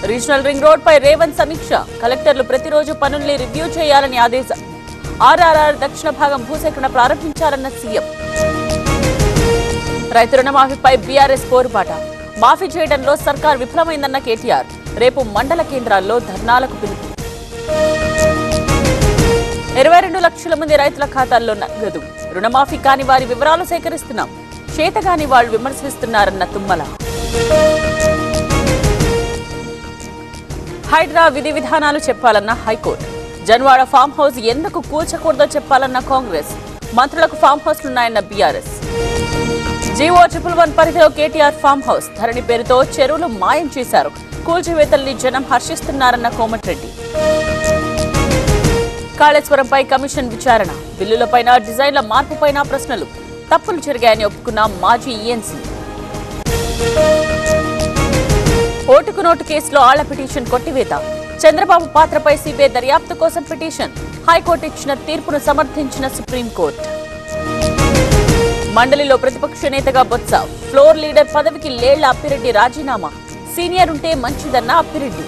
regional ring road పై రేవంత్ సమీక్ష కలెక్టర్లు ప్రతిరోజు పనుల్ని రివ్యూ చేయాలని ఆదేశం ఆర్ఆర్ఆర్ దక్షిణ భాగం భూసేకరణ ప్రారంభించాలన్న సీఎం రైతు రుణమాఫీపై బీఆర్ఎస్ పోరుబాట మాఫీ చేయడంలో సర్కార్ విఫలమైందన్న కేటీఆర్ రేపు మండల కేంద్రాల్లో ధర్నాలకు పిలుపు ఇరవై రెండు లక్షల మంది రైతుల ఖాతాల్లో నగదు రుణమాఫీ కాని వారి వివరాలు సేకరిస్తున్నాం చేతగాని వాళ్ళు విమర్శిస్తున్నారన్న తుమ్మల హైడ్రా విధి విధానాలు చెప్పాలన్న హైకోర్టు జన్వాడ ఫామ్ హౌస్ ఎందుకు కూల్చకూడదో చెప్పాలన్న కాంగ్రెస్ మంత్రులకు ఫామ్ హౌస్లున్నాయన్న బీఆర్ఎస్ జీవో ట్రిపుల్ వన్ పరిధిలో కేటీఆర్ ఫామ్ హౌస్ ధరణి పేరుతో చెరువులు మాయం చేశారు కూల్చివేతల్ని జనం హర్షిస్తున్నారన్న కోమటిరెడ్డి కాళేశ్వరంపై కమిషన్ విచారణ బిల్లులపైన డిజైన్ల మార్పుపైన ప్రశ్నలు తప్పులు జరిగాయని ఒప్పుకున్న మాజీ ఈఎన్సీ ఓటుకు నోటు కేసులో ఆళ్ల పిటిషన్ కొట్టివేత చంద్రబాబు పాత్రపై సిబిఐ దర్యాప్తు కోసం పిటిషన్ హైకోర్టు ఇచ్చిన తీర్పును సమర్థించిన సుప్రీంకోర్టు మండలిలో ప్రతిపక్ష నేతగా బొత్స ఫ్లోర్ లీడర్ పదవికి లేళ్ల అప్పిరెడ్డి రాజీనామా సీనియర్ ఉంటే మంచిదన్న అప్పిరెడ్డి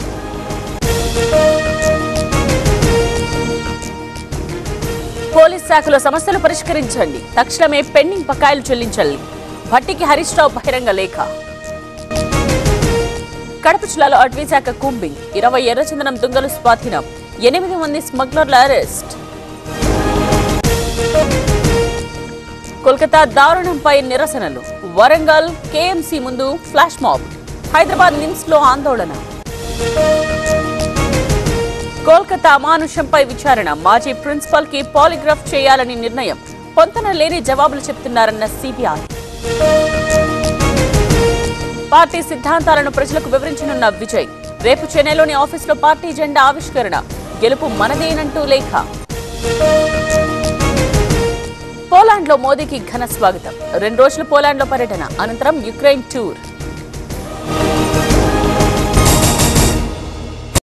పోలీస్ శాఖలో సమస్యలు పరిష్కరించండి తక్షణమే పెండింగ్ బకాయిలు చెల్లించాలి భట్టికి హరీష్ రావు బహిరంగ లేఖ కడప జిల్లాలో అటవీ శాఖ కుంబింగ్ ఇరవై ఎర్రచందనం దొంగలు స్వాధీనం ఎనిమిది మంది స్మగ్లర్ల అరెస్ట్ కోల్కతా దారుణంపై నిరసనలు వరంగల్ కేఎంసీ ముందు ఫ్లాష్ మాబ్ హైదరాబాద్ నిమ్స్ లో ఆందోళన కోల్కతా అమానుషంపై విచారణ మాజీ ప్రిన్సిపల్ కి పాలిగ్రాఫ్ చేయాలని నిర్ణయం పొంతన లేని జవాబులు చెప్తున్నారన్న సిబిఐ పార్టీ సిద్ధాంతాలను ప్రజలకు వివరించనున్న విజయ్ రేపు చెన్నైలోని ఆఫీసులో పార్టీ జెండా ఆవిష్కరణ గెలుపు మనదేనంటూ లేఖ పోలాండ్లో మోదీకి ఘన స్వాగతం రెండు రోజుల పోలాండ్లో పర్యటన అనంతరం యుక్రెయిన్ టూర్